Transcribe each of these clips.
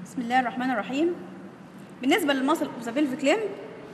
بسم الله الرحمن الرحيم بالنسبه للمصل اوف ذا بيلفيك ليمب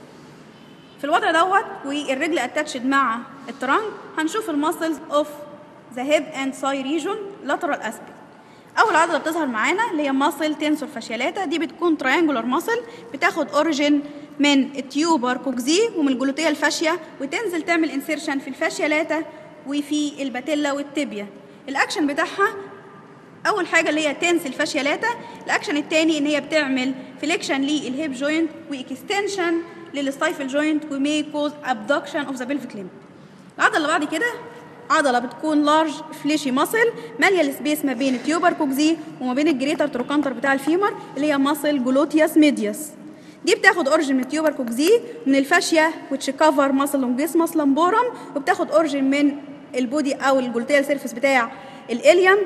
في الوضع دوت والرجل اتاتشد مع الترانك هنشوف المسلز اوف ذا هيب اند ساي ريجون لاترال اسبكت اول عضله بتظهر معانا اللي هي ماسل تنسور فاشيالاتا دي بتكون تريانجولار ماسل بتاخد اوريجين من التيوبر كوكزي ومن الجلوتيه الفاشيه وتنزل تعمل انسيرشن في الفاشيالاتا وفي الباتيلا والتibia الاكشن بتاعها اول حاجه اللي هي تنسل فاشيالاتا الاكشن الثاني ان هي بتعمل فليكشن للهيب جوينت واكستنشن للستايفل جوينت ومي كوز ابدكشن اوف ذا بلفيك ليمب العضله اللي بعد كده عضله بتكون لارج فليشي ماسل ماليه السبيس ما بين التيوبر كوكزي وما بين الجريتر تروكانتر بتاع الفيمر اللي هي ماسل جلوتياس ميدياس دي بتاخد اورجن من التيوبر كوكزي من الفاشيا which cover ماسل لونجيسماس لامبورم وبتاخد اورجن من البودي او الجلوتيال سيرفيس بتاع الاليم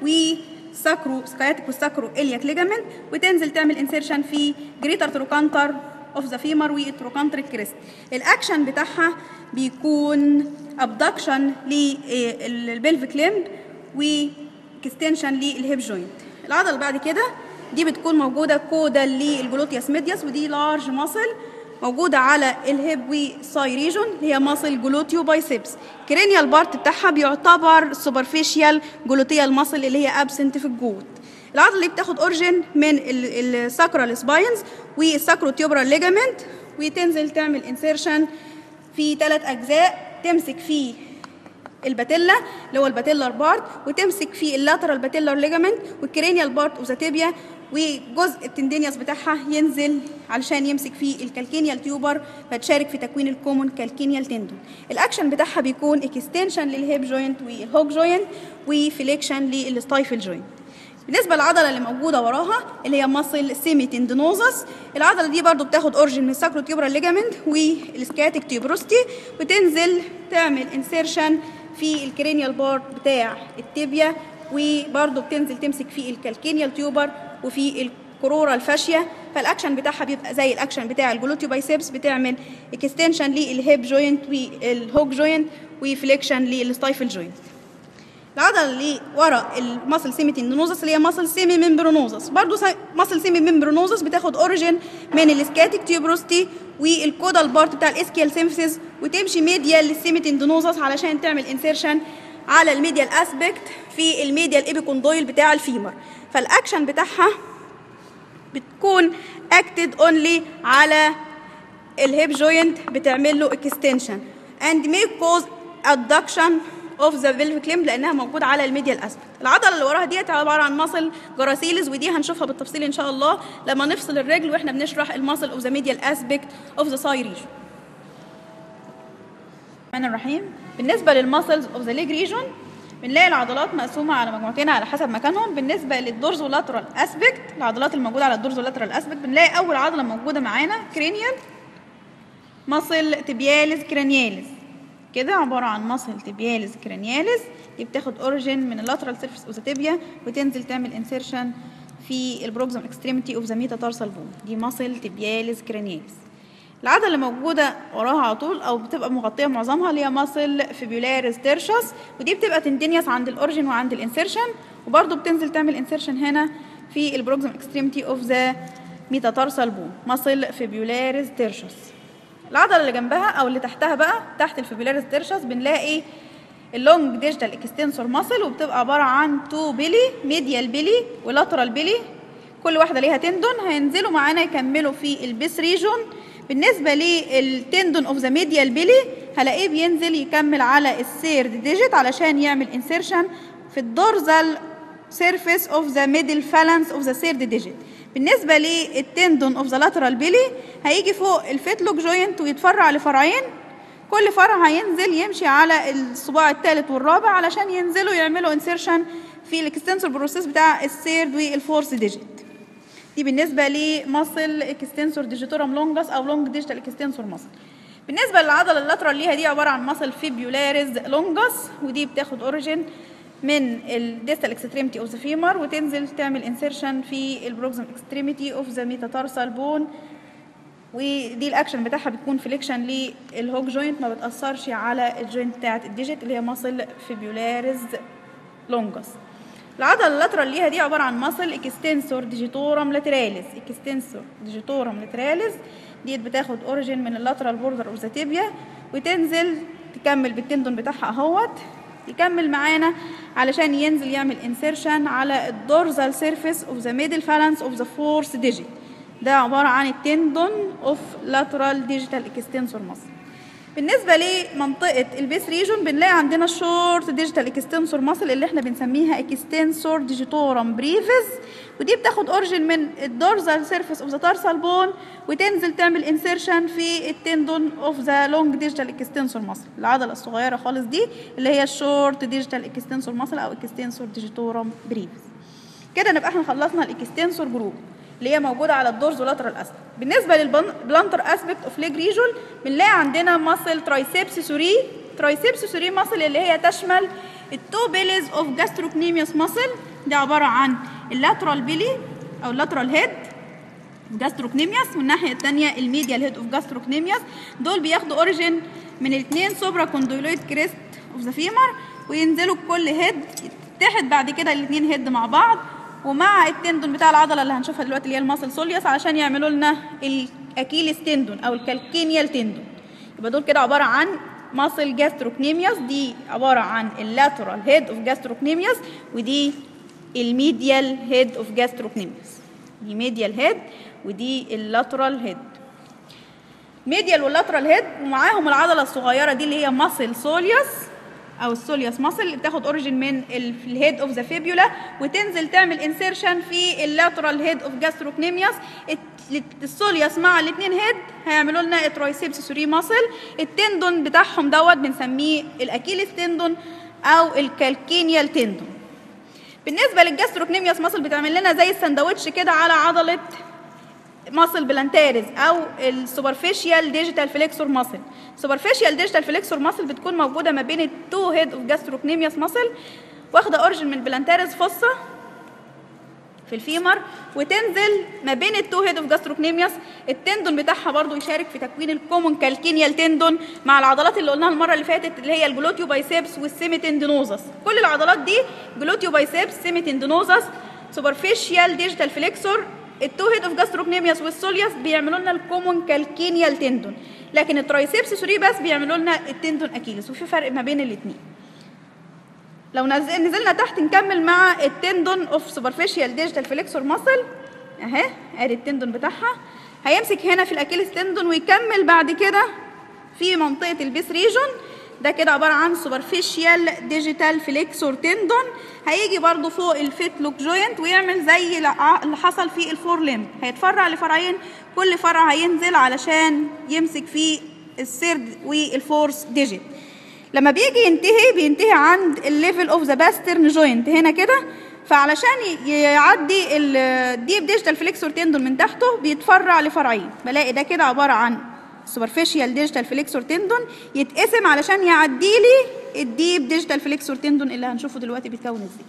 وساكرو سكاياتيك والساكرو الياك ليجامنت وتنزل تعمل انسيرشن في جريتر تروكانتر اوف ذا فيمر والتروكانتريك كريست الاكشن بتاعها بيكون ابدكشن للبلفيك ليمب واكستنشن للهيب جوينت العضله اللي بعد كده دي بتكون موجوده كودا للجلوتياس ميدياس ودي لارج ماسل موجوده على الهيب والساي ريجون اللي هي ماسل جلوتيو بايسبس كرينيال بارت بتاعها بيعتبر سوبرفيشال جلوتيال ماسل اللي هي ابسنت في الجود العضله اللي بتاخد اورجن من الساكرال سباينز والساكرو تيوبرال ليجامنت وتنزل تعمل انسيرشن في ثلاث اجزاء تمسك فيه الباتيلا اللي هو الباتيلر بارت وتمسك فيه اللاترال باتيلر ليجامنت والكرينيال بارت اوف ذا تيبيا وجزء التندينيوس بتاعها ينزل علشان يمسك فيه الكالكينيال تيوبر فتشارك في تكوين الكومون كالكينيال تندون الاكشن بتاعها بيكون اكستنشن للهيب جوينت والهوك جوينت وفليكشن للستايفل جوينت بالنسبه للعضله اللي موجوده وراها اللي هي ماسل سيمي تندينوزس العضله دي برضو بتاخد اورجن من الساكرو تيوبرال ليجامنت والسكاتيك تيوبروستي وتنزل تعمل انسيرشن في الكرينيال بارت بتاع التibia وبرضو بتنزل تمسك في الكالكينيال تيوبر وفي الكرورا الفاشيه فالاكشن بتاعها بيبقى زي الاكشن بتاع الجلوتيو بايسبس بتعمل اكستنشن للهيب جوينت والهوك جوينت وفليكشن للستايفل جوينت العضله اللي ورا الماسل سيمي تندينوزس اللي هي ماسل سيمي ممبرونوزس برضو ماسل سيمي ممبرونوزس بتاخد اوريجين من الاسكاتيك تيوبروستي والكودال بارت بتاع الاسكيال سيمفيس وتمشي ميديال للسيمي تندينوزس علشان تعمل انسيرشن على الميديال اسبكت في الميديال ايبيكوندويل بتاع الفيمر فالاكشن بتاعها بتكون اكتد اونلي على الهيب جوينت بتعمل له اكستنشن and may cause adduction اوف ذا pelvic limb لانها موجوده على الميديال اسبكت العضله اللي وراها ديت عباره عن ماسل جراسيلز ودي هنشوفها بالتفصيل ان شاء الله لما نفصل الرجل واحنا بنشرح الماسل اوف ذا ميديال اسبكت اوف ذا ساي ريجن الرحمن الرحيم بالنسبه للماسلز اوف ذا ليج ريجون بنلاقي العضلات مقسومه على مجموعتين على حسب مكانهم بالنسبه للدورزولاترال اسبكت العضلات الموجوده على الدورزولاترال اسبكت بنلاقي اول عضله موجوده معانا كرينيال ماسل تبياليز كرانياليز كده عبارة عن ماسل تبياليز كرانياليز دي بتاخد اوريجين من اللاترال سيرفيس اوف ذا تيبيا وتنزل تعمل انسيرشن في البروكسيم اكستريميتي اوف ذا ميتاتارسال بون دي ماسل تبياليز كرانياليز العضله اللي موجوده وراها على طول او بتبقى مغطيه معظمها اللي هي ماسل فيبولاريس تيرشس ودي بتبقى تندينيوس عند الاوريجين وعند الانسيرشن وبرده بتنزل تعمل انسيرشن هنا في البروكسيم اكستريميتي اوف ذا ميتاتارسال بون ماسل فيبولاريس تيرشس العضله اللي جنبها او اللي تحتها بقى تحت الفيبولاريس تيرشس بنلاقي اللونج ديجيتال اكستنسور ماسل وبتبقى عباره عن تو بيلي ميديال بيلي ولاترال بيلي كل واحده ليها تندون هينزلوا معانا يكملوا في البيس ريجون بالنسبه للتندون اوف ذا ميديال بيلي هلاقيه بينزل يكمل على السيرد ديجيت علشان يعمل انسيرشن في الدورزال سيرفيس اوف ذا ميدل فالانس اوف ذا سيرد ديجيت بالنسبة للتندون اوف ذا لاترال بيلي هيجي فوق الفيتلوك جوينت ويتفرع لفرعين كل فرع هينزل يمشي على الصباع الثالث والرابع علشان ينزلوا يعملوا انسيرشن في الاكستنسور بروسيس بتاع السيرد والفورس ديجيت دي بالنسبة لماسل اكستنسور ديجيتورم لونجس او لونج ديجيتال اكستنسور ماسل بالنسبة للعضلة اللاترال ليها دي عبارة عن ماسل فيبيولاريز لونجس ودي بتاخد اوريجين من الديستال اكستريميتي اوف ذا فيمر وتنزل تعمل انسيرشن في البروكسيم اكستريميتي اوف ذا ميتاتارسال بون ودي الاكشن بتاعها بتكون فليكشن للهوك جوينت ما بتاثرش على الجوينت بتاعت الديجيت اللي هي ماسل فيبيولاريز لونجس العضله اللاترال ليها دي عباره عن ماسل اكستنسور ديجيتورم لاتراليس اكستنسور ديجيتورم لاتراليس ديت بتاخد اوريجين من اللاترال بوردر اوف ذا تيبيا وتنزل تكمل بالتندون بتاعها اهوت يكمل معانا علشان ينزل يعمل انسيرشن على الدورزال سيرفيس اوف ذا ميدل فالانس اوف ذا فورس ديجيت ده عباره عن التندون اوف لاترال ديجيتال اكستنسور ماسل بالنسبة لمنطقة البيس ريجون بنلاقي عندنا الشورت ديجيتال اكستنسور ماسل اللي احنا بنسميها اكستنسور ديجيتورم بريفيس ودي بتاخد اوريجين من الدورزال سيرفيس اوف ذا تارسال بون وتنزل تعمل انسيرشن في التندون اوف ذا لونج ديجيتال اكستنسور ماسل العضلة الصغيرة خالص دي اللي هي الشورت ديجيتال اكستنسور ماسل او اكستنسور ديجيتورم بريفيس كده نبقى احنا خلصنا الاكستنسور جروب اللي هي موجوده على الدورز ولاترال اسبكت بالنسبه للبلانتر اسبكت اوف ليج ريجون بنلاقي عندنا ماسل ترايسبس سوري ترايسبس سوري ماسل اللي هي تشمل التو بيليز اوف جاستروكنيميوس ماسل دي عباره عن اللاترال بيلي او اللاترال هيد جاستروكنيميوس والناحيه الثانيه الميديال هيد اوف جاستروكنيميوس دول بياخدوا اوريجين من الاثنين سوبرا كوندويلويد كريست اوف ذا فيمر وينزلوا بكل هيد يتحد بعد كده الاثنين هيد مع بعض ومع التندون بتاع العضله اللي هنشوفها دلوقتي اللي هي الماسل سوليوس علشان يعملوا لنا الاكيليس تندون او الكالكينيال تندون يبقى دول كده عباره عن ماسل جاستروكنيميوس دي عباره عن اللاترال هيد اوف جاستروكنيميوس ودي الميديال هيد اوف جاستروكنيميوس دي ميديال هيد ودي اللاترال هيد ميديال واللاترال هيد ومعاهم العضله الصغيره دي اللي هي ماسل سوليوس او السوليوس ماسل اللي بتاخد اوريجين من الهيد اوف ذا فيبيولا وتنزل تعمل انسيرشن في اللاترال هيد اوف جاستروكنيميوس السوليوس مع الاثنين هيد هيعملوا لنا ترايسيبس سوري ماسل التندون بتاعهم دوت بنسميه الاكيليس تندون او الكالكينيال تندون بالنسبه للجاستروكنيميوس ماسل بتعمل لنا زي السندوتش كده على عضله ماسل بلانتاريز او السوبرفيشال ديجيتال فليكسور ماسل سوبرفيشال ديجيتال فليكسور ماسل بتكون موجوده ما بين التو هيد اوف جاستروكنيميوس ماسل واخده اوريجين من بلانتاريز فوسا في الفيمر وتنزل ما بين التو هيد اوف جاستروكنيميوس التندون بتاعها برضو يشارك في تكوين الكومون كالكينيال تندون مع العضلات اللي قلناها المره اللي فاتت اللي هي الجلوتيو بايسيبس والسيميتندينوزس كل العضلات دي جلوتيو بايسيبس سيميتندينوزس سوبرفيشال ديجيتال فليكسور التو هيد اوف جاستروكنيميوس والسوليوس بيعملوا لنا الكومون كالكينيال تندون لكن الترايسيبس سوري بس بيعملوا لنا التندون اكيلس وفي فرق ما بين الاثنين لو نزل نزلنا تحت نكمل مع التندون اوف سوبرفيشال ديجيتال فليكسور ماسل اهي ادي التندون بتاعها هيمسك هنا في الاكيلس تندون ويكمل بعد كده في منطقه البيس ريجون ده كده عباره عن سوبرفيشال ديجيتال فليكسور تندون هيجي برضو فوق الفيت لوك جوينت ويعمل زي اللي حصل في الفور ليم هيتفرع لفرعين كل فرع هينزل علشان يمسك في السيرد والفورس ديجيت لما بيجي ينتهي بينتهي عند الليفل اوف ذا باسترن جوينت هنا كده فعلشان يعدي الديب ديجيتال فليكسور تندون من تحته بيتفرع لفرعين بلاقي ده كده عباره عن سوبرفيشال ديجيتال فليكسور تندون يتقسم علشان يعدي لي الديب ديجيتال فليكسور تندون اللي هنشوفه دلوقتي بيتكون ازاي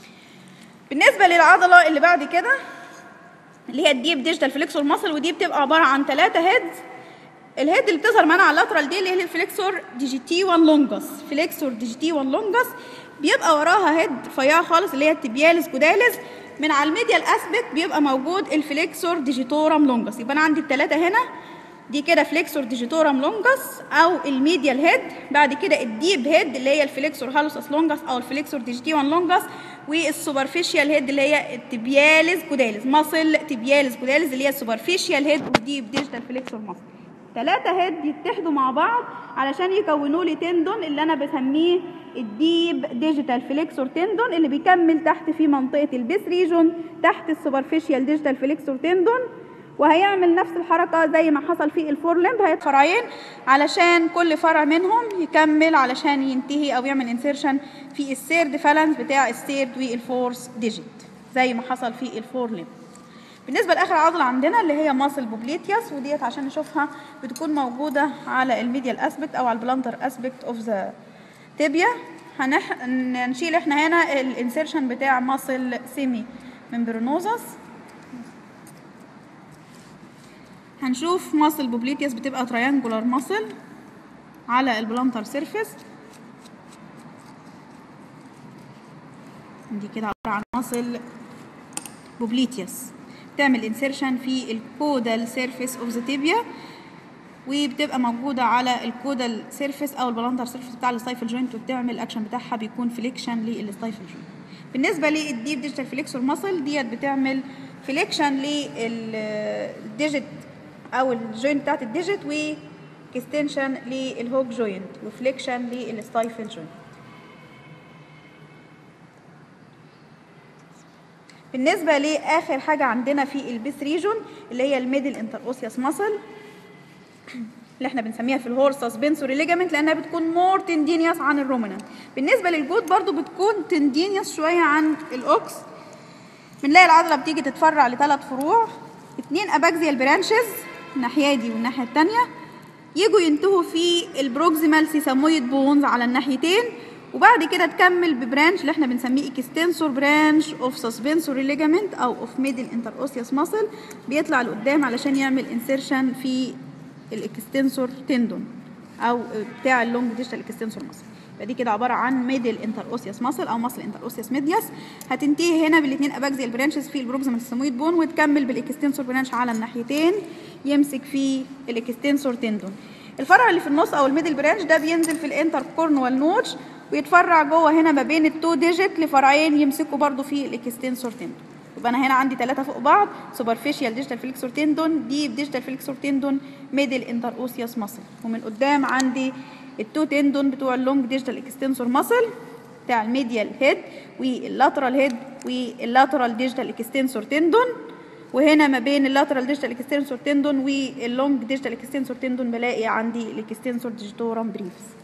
بالنسبه للعضله اللي بعد كده اللي هي الديب ديجيتال فليكسور ماسل ودي بتبقى عباره عن ثلاثه هيدز الهيد اللي بتظهر معانا على اللاترال دي اللي هي الفليكسور ديجيتي 1 لونجس فليكسور ديجيتي 1 لونجس بيبقى وراها هيد رفيعه خالص اللي هي التبيالس كودالس من على الميديال اسبكت بيبقى موجود الفليكسور ديجيتورم لونجس يبقى انا عندي الثلاثه هنا دي كده فليكسور ديجيتورم لونجس او الميديال هيد بعد كده الديب هيد اللي هي الفليكسور هالوسس لونجس او الفليكسور ديجيتي 1 لونجس والسوبرفيشال هيد اللي هي التبيالس كودالس ماسل تبيالس كودالس اللي هي السوبرفيشال هيد والديب ديجيتال فليكسور ماسل ثلاثة هيد يتحدوا مع بعض علشان يكونوا لي تندون اللي انا بسميه الديب ديجيتال فليكسور تندون اللي بيكمل تحت في منطقة البيس ريجون تحت السوبرفيشال ديجيتال فليكسور تندون وهيعمل نفس الحركة زي ما حصل في الفور لمب هيبقى فرعين علشان كل فرع منهم يكمل علشان ينتهي او يعمل انسيرشن في السيرد فالانس بتاع السيرد والفورس ديجيت زي ما حصل في الفور لمب بالنسبه لاخر عضله عندنا اللي هي ماسل بوبليتياس وديت عشان نشوفها بتكون موجوده على الميديال اسبكت او على البلانتر اسبكت اوف ذا تيبيا هنح... نشيل احنا هنا الانسيرشن بتاع ماسل سيمي ممبرونوزس هنشوف ماسل بوبليتياس بتبقى تريانجولار ماسل على البلانتر سيرفيس دي كده عباره ماسل بوبليتيوس بتعمل انسيرشن في الكودال سيرفيس اوف ذا تيبيا وبتبقى موجوده على الكودال سيرفيس او البلانتر سيرفيس بتاع الستايفل جوينت وبتعمل الاكشن بتاعها بيكون فليكشن للستايفل جوينت بالنسبه للديب ديجيتال فليكسور ماسل ديت بتعمل فليكشن للديجيت او الجوينت بتاعت الديجيت واكستنشن للهوك جوينت وفليكشن للستايفل جوينت بالنسبه لاخر حاجه عندنا في البيس ريجون اللي هي الميدل انتر اوسيوس ماسل اللي احنا بنسميها في الهور سسبنسوري ليجامنت لانها بتكون مور تندينيوس عن الرومنانت بالنسبه للجود برضو بتكون تندينيوس شويه عن الاوكس بنلاقي العضله بتيجي تتفرع لثلاث فروع اتنين اباكزيال برانشز الناحيه دي والناحيه الثانيه يجوا ينتهوا في البروكسيمال سيسامويد بونز على الناحيتين وبعد كده تكمل ببرانش اللي احنا بنسميه اكستنسور برانش اوف سسبنسوري ليجامنت او اوف ميدل انتر اوسيوس ماسل بيطلع لقدام علشان يعمل انسيرشن في الاكستنسور تندون او بتاع اللونج ديجيتال اكستنسور ماسل يبقى دي كده عباره عن ميدل انتر اوسيوس ماسل او ماسل انتر اوسيوس ميدياس هتنتهي هنا بالاثنين اباكزيال برانشز في البروكسيمال سيسامويد بون وتكمل بالاكستنسور برانش على الناحيتين يمسك في الاكستنسور تندون الفرع اللي في النص او الميدل برانش ده بينزل في الانتر كورنوال نوتش ويتفرع جوه هنا ما بين التو ديجيت لفرعين يمسكوا برضو في الاكستنسور تندون يبقى انا هنا عندي ثلاثه فوق بعض سوبرفيشال ديجيتال فليكسور تندون ديب ديجيتال فليكسور تندون ميدل انتر اوسيوس ماسل ومن قدام عندي التو تندون بتوع اللونج ديجيتال اكستنسور ماسل بتاع الميديال هيد واللاترال هيد واللاترال ديجيتال اكستنسور تندون وهنا ما بين اللاترال ديجيتال اكستنسور تندون واللونج ديجيتال اكستنسور تندون بلاقي عندي الاكستنسور ديجيتورم بريفس